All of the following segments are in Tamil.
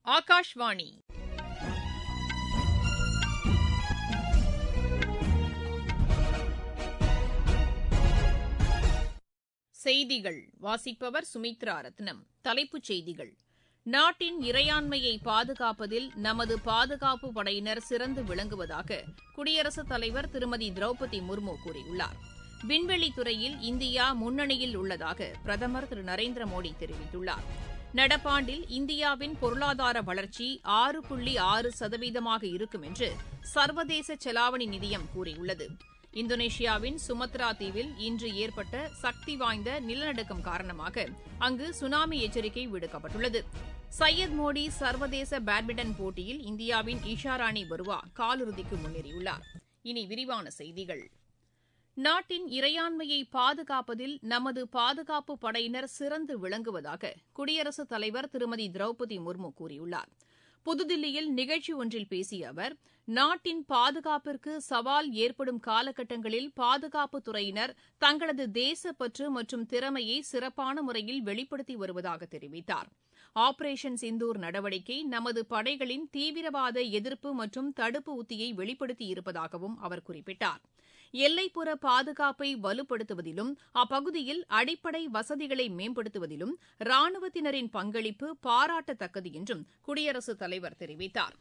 ஆகாஷ்வாணி செய்திகள் வாசிப்பவர் சுமித்ரா ரத்னம் தலைப்புச் செய்திகள் நாட்டின் இறையாண்மையை பாதுகாப்பதில் நமது பாதுகாப்பு படையினர் சிறந்து விளங்குவதாக குடியரசுத் தலைவர் திருமதி திரௌபதி முர்மு கூறியுள்ளார் விண்வெளித் துறையில் இந்தியா முன்னணியில் உள்ளதாக பிரதமர் திரு நரேந்திர மோடி தெரிவித்துள்ளார் நடப்பாண்டில் இந்தியாவின் பொருளாதார வளர்ச்சி ஆறு புள்ளி ஆறு சதவீதமாக இருக்கும் என்று சர்வதேச செலாவணி நிதியம் கூறியுள்ளது இந்தோனேஷியாவின் சுமத்ரா தீவில் இன்று ஏற்பட்ட சக்தி வாய்ந்த நிலநடுக்கம் காரணமாக அங்கு சுனாமி எச்சரிக்கை விடுக்கப்பட்டுள்ளது சையத் மோடி சர்வதேச பேட்மிண்டன் போட்டியில் இந்தியாவின் ஈஷாராணி பருவா காலிறுதிக்கு முன்னேறியுள்ளார் இனி விரிவான செய்திகள் நாட்டின் இறையாண்மையை பாதுகாப்பதில் நமது பாதுகாப்பு படையினர் சிறந்து விளங்குவதாக குடியரசுத் தலைவர் திருமதி திரௌபதி முர்மு கூறியுள்ளார் புதுதில்லியில் நிகழ்ச்சி ஒன்றில் பேசிய அவர் நாட்டின் பாதுகாப்பிற்கு சவால் ஏற்படும் காலகட்டங்களில் பாதுகாப்புத் துறையினர் தங்களது தேசப்பற்று மற்றும் திறமையை சிறப்பான முறையில் வெளிப்படுத்தி வருவதாக தெரிவித்தார் ஆபரேஷன் சிந்தூர் நடவடிக்கை நமது படைகளின் தீவிரவாத எதிர்ப்பு மற்றும் தடுப்பு உத்தியை வெளிப்படுத்தியிருப்பதாகவும் அவர் குறிப்பிட்டார் எல்லைப்புற பாதுகாப்பை வலுப்படுத்துவதிலும் அப்பகுதியில் அடிப்படை வசதிகளை மேம்படுத்துவதிலும் ராணுவத்தினரின் பங்களிப்பு பாராட்டத்தக்கது என்றும் குடியரசுத் தலைவர் தெரிவித்தார்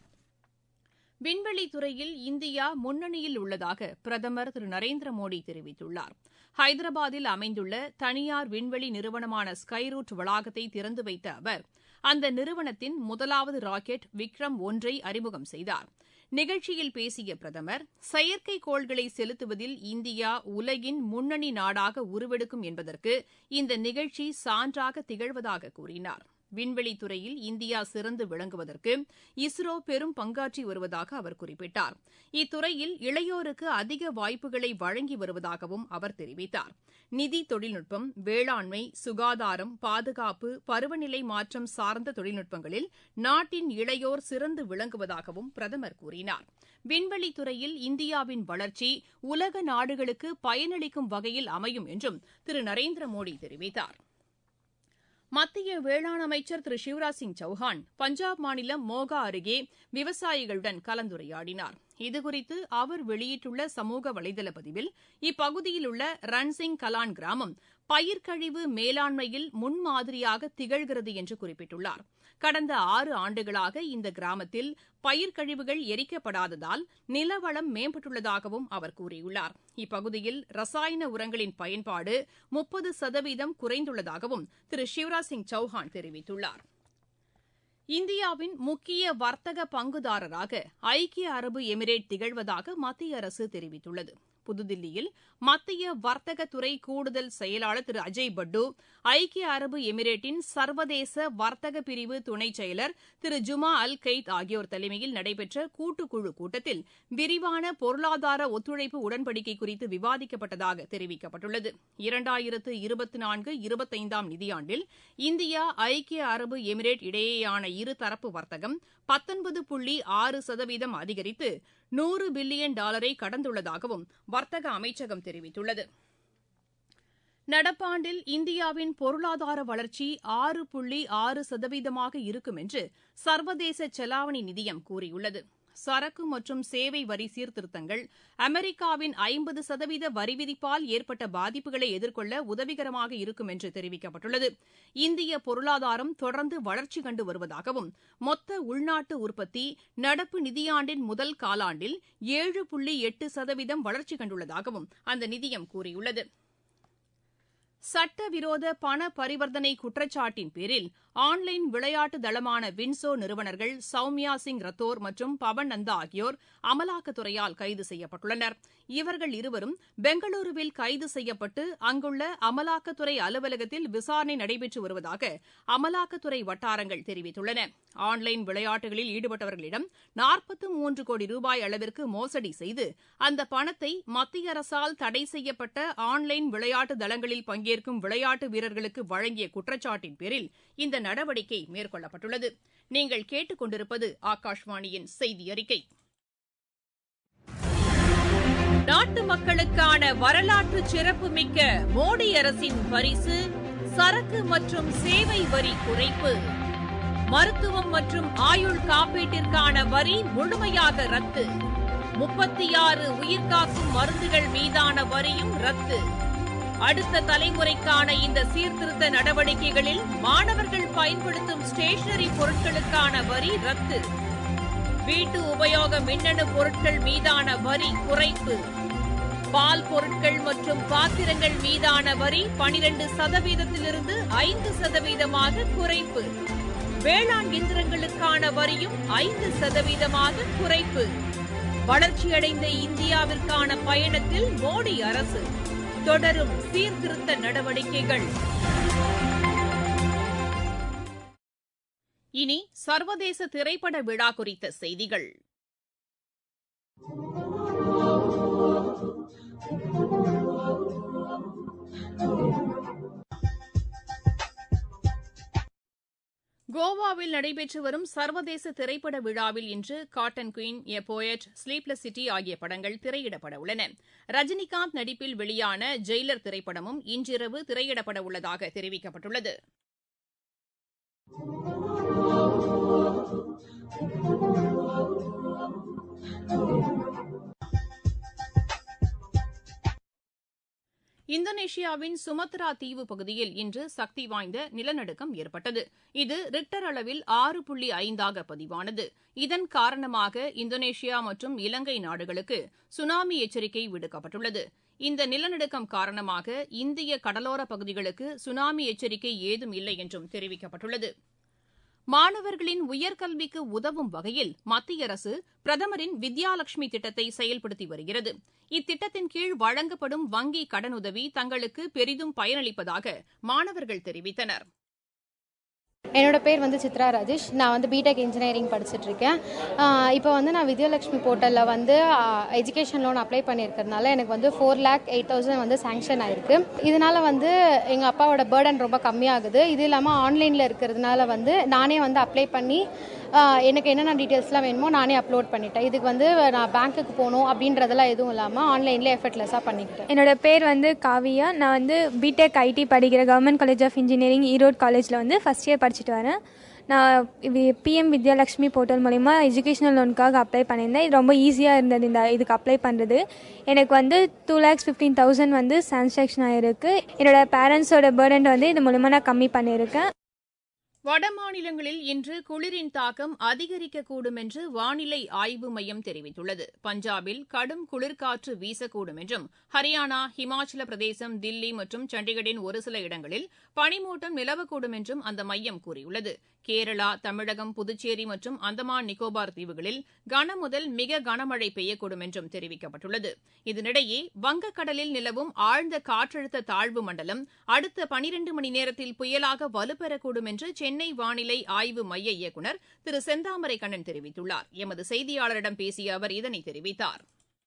விண்வெளித் துறையில் இந்தியா முன்னணியில் உள்ளதாக பிரதமர் திரு நரேந்திர மோடி தெரிவித்துள்ளார் ஹைதராபாத்தில் அமைந்துள்ள தனியார் விண்வெளி நிறுவனமான ஸ்கைரூட் வளாகத்தை திறந்து வைத்த அவர் அந்த நிறுவனத்தின் முதலாவது ராக்கெட் விக்ரம் ஒன்றை அறிமுகம் செய்தார் நிகழ்ச்சியில் பேசிய பிரதமர் செயற்கைக்கோள்களை செலுத்துவதில் இந்தியா உலகின் முன்னணி நாடாக உருவெடுக்கும் என்பதற்கு இந்த நிகழ்ச்சி சான்றாக திகழ்வதாக கூறினார் விண்வெளித் துறையில் இந்தியா சிறந்து விளங்குவதற்கு இஸ்ரோ பெரும் பங்காற்றி வருவதாக அவர் குறிப்பிட்டார் இத்துறையில் இளையோருக்கு அதிக வாய்ப்புகளை வழங்கி வருவதாகவும் அவர் தெரிவித்தார் நிதி தொழில்நுட்பம் வேளாண்மை சுகாதாரம் பாதுகாப்பு பருவநிலை மாற்றம் சார்ந்த தொழில்நுட்பங்களில் நாட்டின் இளையோர் சிறந்து விளங்குவதாகவும் பிரதமர் கூறினார் விண்வெளித் துறையில் இந்தியாவின் வளர்ச்சி உலக நாடுகளுக்கு பயனளிக்கும் வகையில் அமையும் என்றும் திரு நரேந்திர மோடி தெரிவித்தார் மத்திய வேளாண் அமைச்சர் திரு சிவராஜ் சிங் சௌஹான் பஞ்சாப் மாநிலம் மோகா அருகே விவசாயிகளுடன் கலந்துரையாடினார் இதுகுறித்து அவர் வெளியிட்டுள்ள சமூக வலைதள பதிவில் இப்பகுதியில் உள்ள ரன்சிங் கலான் கிராமம் பயிர்க்கழிவு மேலாண்மையில் முன்மாதிரியாக திகழ்கிறது என்று குறிப்பிட்டுள்ளார் கடந்த ஆறு ஆண்டுகளாக இந்த கிராமத்தில் பயிர்க்கழிவுகள் எரிக்கப்படாததால் நிலவளம் மேம்பட்டுள்ளதாகவும் அவர் கூறியுள்ளார் இப்பகுதியில் ரசாயன உரங்களின் பயன்பாடு முப்பது சதவீதம் குறைந்துள்ளதாகவும் திரு சிவராஜ் சிங் சௌஹான் தெரிவித்துள்ளார் இந்தியாவின் முக்கிய வர்த்தக பங்குதாரராக ஐக்கிய அரபு எமிரேட் திகழ்வதாக மத்திய அரசு தெரிவித்துள்ளது புதுதில்லியில் மத்திய வர்த்தகத்துறை கூடுதல் செயலாளர் திரு அஜய் பட்டு ஐக்கிய அரபு எமிரேட்டின் சர்வதேச வர்த்தக பிரிவு துணை செயலர் திரு ஜுமா அல் கெய்த் ஆகியோர் தலைமையில் நடைபெற்ற கூட்டுக்குழு கூட்டத்தில் விரிவான பொருளாதார ஒத்துழைப்பு உடன்படிக்கை குறித்து விவாதிக்கப்பட்டதாக தெரிவிக்கப்பட்டுள்ளது இரண்டாயிரத்து இருபத்தி நான்கு இருபத்தைந்தாம் நிதியாண்டில் இந்தியா ஐக்கிய அரபு எமிரேட் இடையேயான இருதரப்பு வர்த்தகம் பத்தொன்பது புள்ளி ஆறு சதவீதம் அதிகரித்து நூறு பில்லியன் டாலரை கடந்துள்ளதாகவும் வர்த்தக அமைச்சகம் தெரிவித்துள்ளது நடப்பாண்டில் இந்தியாவின் பொருளாதார வளர்ச்சி ஆறு புள்ளி ஆறு சதவீதமாக இருக்கும் என்று சர்வதேச செலாவணி நிதியம் கூறியுள்ளது சரக்கு மற்றும் சேவை வரி சீர்திருத்தங்கள் அமெரிக்காவின் ஐம்பது சதவீத வரி விதிப்பால் ஏற்பட்ட பாதிப்புகளை எதிர்கொள்ள உதவிகரமாக இருக்கும் என்று தெரிவிக்கப்பட்டுள்ளது இந்திய பொருளாதாரம் தொடர்ந்து வளர்ச்சி கண்டு வருவதாகவும் மொத்த உள்நாட்டு உற்பத்தி நடப்பு நிதியாண்டின் முதல் காலாண்டில் ஏழு புள்ளி எட்டு சதவீதம் வளர்ச்சி கண்டுள்ளதாகவும் அந்த நிதியம் கூறியுள்ளது சட்டவிரோத பண பரிவர்த்தனை குற்றச்சாட்டின் பேரில் ஆன்லைன் விளையாட்டு தளமான வின்சோ நிறுவனர்கள் சௌமியா சிங் ரத்தோர் மற்றும் பவன் நந்தா ஆகியோர் அமலாக்கத்துறையால் கைது செய்யப்பட்டுள்ளனர் இவர்கள் இருவரும் பெங்களூருவில் கைது செய்யப்பட்டு அங்குள்ள அமலாக்கத்துறை அலுவலகத்தில் விசாரணை நடைபெற்று வருவதாக அமலாக்கத்துறை வட்டாரங்கள் தெரிவித்துள்ளன ஆன்லைன் விளையாட்டுகளில் ஈடுபட்டவர்களிடம் நாற்பத்து மூன்று கோடி ரூபாய் அளவிற்கு மோசடி செய்து அந்த பணத்தை மத்திய அரசால் தடை செய்யப்பட்ட ஆன்லைன் விளையாட்டு தளங்களில் பங்கேற்கும் விளையாட்டு வீரர்களுக்கு வழங்கிய குற்றச்சாட்டின் பேரில் இந்த நடவடிக்கை மேற்கொள்ளப்பட்டுள்ளது நீங்கள் கேட்டுக் கொண்டிருப்பது ஆகாஷ்வாணியின் செய்தி அறிக்கை நாட்டு மக்களுக்கான வரலாற்று சிறப்புமிக்க மோடி அரசின் பரிசு சரக்கு மற்றும் சேவை வரி குறைப்பு மருத்துவம் மற்றும் ஆயுள் காப்பீட்டிற்கான வரி முழுமையாக ரத்து முப்பத்தி ஆறு உயிர்காக்கும் மருந்துகள் மீதான வரியும் ரத்து அடுத்த தலைமுறைக்கான இந்த சீர்திருத்த நடவடிக்கைகளில் மாணவர்கள் பயன்படுத்தும் ஸ்டேஷனரி பொருட்களுக்கான வரி ரத்து வீட்டு உபயோக மின்னணு பொருட்கள் மீதான வரி குறைப்பு பால் பொருட்கள் மற்றும் பாத்திரங்கள் மீதான வரி பனிரெண்டு சதவீதத்திலிருந்து ஐந்து சதவீதமாக குறைப்பு வேளாண் இயந்திரங்களுக்கான வரியும் ஐந்து சதவீதமாக குறைப்பு வளர்ச்சியடைந்த இந்தியாவிற்கான பயணத்தில் மோடி அரசு தொடரும் சீர்திருத்த நடவடிக்கைகள் இனி சர்வதேச திரைப்பட விழா குறித்த செய்திகள் கோவாவில் நடைபெற்று வரும் சர்வதேச திரைப்பட விழாவில் இன்று cotton queen a poet sleepless city ஆகிய படங்கள் திரையிடப்பட உள்ளன ரஜினிகாந்த் நடிப்பில் வெளியான ஜெயிலர் திரைப்படமும் இன்றிரவு திரையிடப்பட உள்ளதாக தெரிவிக்கப்பட்டுள்ளது இந்தோனேஷியாவின் சுமத்ரா தீவு பகுதியில் இன்று சக்தி வாய்ந்த நிலநடுக்கம் ஏற்பட்டது இது ரிக்டர் அளவில் ஆறு புள்ளி ஐந்தாக பதிவானது இதன் காரணமாக இந்தோனேஷியா மற்றும் இலங்கை நாடுகளுக்கு சுனாமி எச்சரிக்கை விடுக்கப்பட்டுள்ளது இந்த நிலநடுக்கம் காரணமாக இந்திய கடலோர பகுதிகளுக்கு சுனாமி எச்சரிக்கை ஏதும் இல்லை என்றும் தெரிவிக்கப்பட்டுள்ளது மாணவர்களின் உயர்கல்விக்கு உதவும் வகையில் மத்திய அரசு பிரதமரின் வித்யாலட்சுமி திட்டத்தை செயல்படுத்தி வருகிறது இத்திட்டத்தின் கீழ் வழங்கப்படும் வங்கி கடனுதவி தங்களுக்கு பெரிதும் பயனளிப்பதாக மாணவர்கள் தெரிவித்தனர் என்னோட பேர் வந்து சித்ரா ராஜேஷ் நான் வந்து பிடெக் இன்ஜினியரிங் படிச்சுட்டு இருக்கேன் ஆஹ் இப்போ வந்து நான் வித்யாலட்சுமி போர்ட்டலில் வந்து எஜுகேஷன் லோன் அப்ளை பண்ணியிருக்கிறதுனால எனக்கு வந்து ஃபோர் லேக் எயிட் தௌசண்ட் வந்து சேங்ஷன் ஆயிருக்கு இதனால வந்து எங்கள் அப்பாவோட பேர்டன் ரொம்ப கம்மியாகுது இது இல்லாமல் ஆன்லைனில் இருக்கிறதுனால வந்து நானே வந்து அப்ளை பண்ணி ஆஹ் எனக்கு என்னென்ன டீட்டெயில்ஸ்லாம் வேணுமோ நானே அப்லோட் பண்ணிட்டேன் இதுக்கு வந்து நான் பேங்க்குக்கு போகணும் அப்படின்றதெல்லாம் எதுவும் இல்லாமல் ஆன்லைன்லேயே எஃபர்ட்லெஸ்ஸாக பண்ணிக்கிட்டேன் என்னோட பேர் வந்து காவியா நான் வந்து பிடெக் ஐடி படிக்கிற government college of engineering Erode காலேஜில் வந்து ஃபஸ்ட் இயர் படிச்சுட்டு வரேன் நான் பிஎம் வித்யாலட்சுமி போர்ட்டல் மூலிமா எஜுகேஷனல் லோனுக்காக அப்ளை பண்ணியிருந்தேன் இது ரொம்ப ஈஸியாக இருந்தது இந்த இதுக்கு அப்ளை பண்ணுறது எனக்கு வந்து டூ லேக்ஸ் ஃபிஃப்டீன் தௌசண்ட் வந்து சான்சாக்ஷன் ஆகிருக்கு என்னோட பேரண்ட்ஸோட பேர்டன் வந்து இது மூலிமா நான் கம்மி பண்ணியிருக்கேன் வட மாநிலங்களில் இன்று குளிரின் தாக்கம் அதிகரிக்கக்கூடும் என்று வானிலை ஆய்வு மையம் தெரிவித்துள்ளது பஞ்சாபில் கடும் குளிர்காற்று வீசக்கூடும் என்றும் ஹரியானா ஹிமாச்சல பிரதேசம் தில்லி மற்றும் சண்டிகரின் ஒரு சில இடங்களில் பனிமூட்டம் நிலவக்கூடும் என்றும் அந்த மையம் கூறியுள்ளது கேரளா தமிழகம் புதுச்சேரி மற்றும் அந்தமான் நிக்கோபார் தீவுகளில் கனமுதல் மிக கனமழை பெய்யக்கூடும் என்றும் தெரிவிக்கப்பட்டுள்ளது இதனிடையே வங்கக்கடலில் நிலவும் ஆழ்ந்த காற்றழுத்த தாழ்வு மண்டலம் அடுத்த பனிரண்டு மணி நேரத்தில் புயலாக வலுப்பெறக்கூடும் என்று சென்னை வானிலை ஆய்வு மைய இயக்குநர் திரு செந்தாமரை கண்ணன் தெரிவித்துள்ளார் எமது செய்தியாளரிடம் பேசிய அவர் இதனை தெரிவித்தார்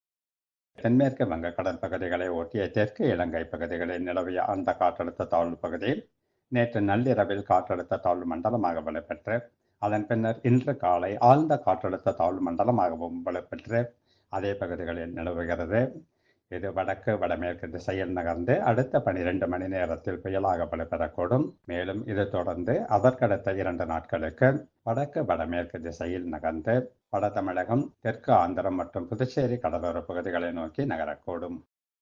தென்மேற்கு வங்கக்கடல் பகுதிகளை ஒட்டிய தெற்கு இலங்கை பகுதிகளில் நிலவிய அந்த காற்றழுத்த தாழ்வு பகுதியில் நேற்று நள்ளிரவில் காற்றழுத்த தாழ்வு மண்டலமாக வலுப்பெற்று அதன் பின்னர் இன்று காலை ஆழ்ந்த காற்றழுத்த தாழ்வு மண்டலமாகவும் வலுப்பெற்று அதே பகுதிகளில் நிலவுகிறது இது வடக்கு வடமேற்கு திசையில் நகர்ந்து அடுத்த பனிரெண்டு மணி நேரத்தில் புயலாக வலுப்பெறக்கூடும் மேலும் இது தொடர்ந்து அதற்கடுத்த இரண்டு நாட்களுக்கு வடக்கு வடமேற்கு திசையில் நகர்ந்து வட தமிழகம் தெற்கு ஆந்திரம் மற்றும் புதுச்சேரி கடலோர பகுதிகளை நோக்கி நகரக்கூடும்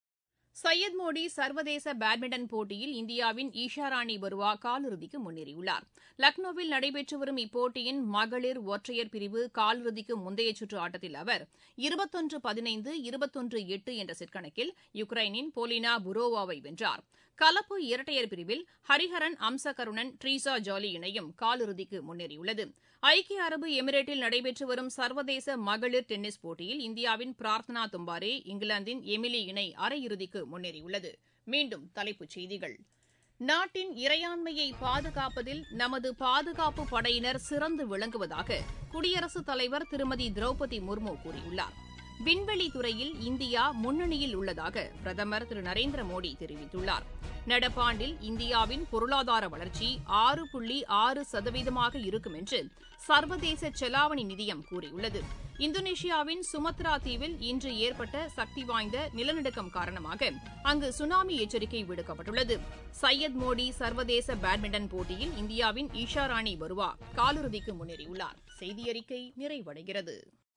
சையத் மோடி சர்வதேச பேட்மிண்டன் போட்டியில் இந்தியாவின் ஈஷாராணி பருவா காலிறுதிக்கு முன்னேறியுள்ளார் லக்னோவில் நடைபெற்று வரும் இப்போட்டியின் மகளிர் ஒற்றையர் பிரிவு காலிறுதிக்கு முந்தைய சுற்று ஆட்டத்தில் அவர் இருபத்தொன்று பதினைந்து இருபத்தொன்று எட்டு என்ற செட் கணக்கில் யுக்ரைனின் போலினா புரோவாவை வென்றார் கலப்பு இரட்டையர் பிரிவில் ஹரிஹரன் அம்சகருணன் ட்ரீசா ஜாலி இணையும் காலிறுதிக்கு முன்னேறியுள்ளது ஐக்கிய அரபு எமிரேட்டில் நடைபெற்று வரும் சர்வதேச மகளிர் டென்னிஸ் போட்டியில் இந்தியாவின் பிரார்த்தனா தும்பாரே இங்கிலாந்தின் எமிலி இணை அரையிறுதிக்கு முன்னேறியுள்ளது மீண்டும் தலைப்புச் செய்திகள் நாட்டின் இறையாண்மையை பாதுகாப்பதில் நமது பாதுகாப்பு படையினர் சிறந்து விளங்குவதாக குடியரசுத் தலைவர் திருமதி திரௌபதி முர்மு கூறியுள்ளார் விண்வெளி துறையில் இந்தியா முன்னணியில் உள்ளதாக பிரதமர் திரு நரேந்திர மோடி தெரிவித்துள்ளார் நடப்பாண்டில் இந்தியாவின் பொருளாதார வளர்ச்சி ஆறு புள்ளி ஆறு சதவீதமாக இருக்கும் என்று சர்வதேச செலாவணி நிதியம் கூறியுள்ளது இந்தோனேஷியாவின் சுமத்ரா தீவில் இன்று ஏற்பட்ட சக்தி வாய்ந்த நிலநடுக்கம் காரணமாக அங்கு சுனாமி எச்சரிக்கை விடுக்கப்பட்டுள்ளது சையத் மோடி சர்வதேச பேட்மிண்டன் போட்டியில் இந்தியாவின் ஈஷா ராணி பருவா காலிறுதிக்கு முன்னேறியுள்ளார் செய்தியறிக்கை நிறைவடைகிறது